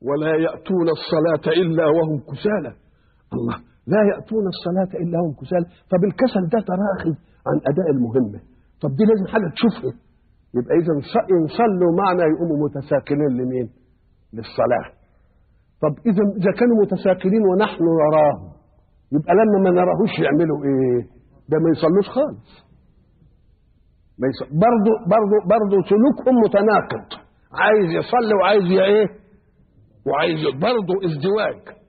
ولا يأتون الصلاة إلا وهم كسالى الله لا يأتون الصلاة إلا وهم كسالى طب الكسل ده تراخي عن أداء المهمة طب دي لازم حاجة تشوفها يبقى إذا إن صلوا معنا يقوموا متساكنين لمين؟ للصلاة طب إذا إذا كانوا متساكنين ونحن نراهم يبقى لما ما نراهوش يعملوا إيه؟ ده ما يصلوش خالص ما يص... برضه برضه برضه سلوكهم متناقض عايز يصلي وعايز ي- ايه؟ وعايز ي- برضه ازدواج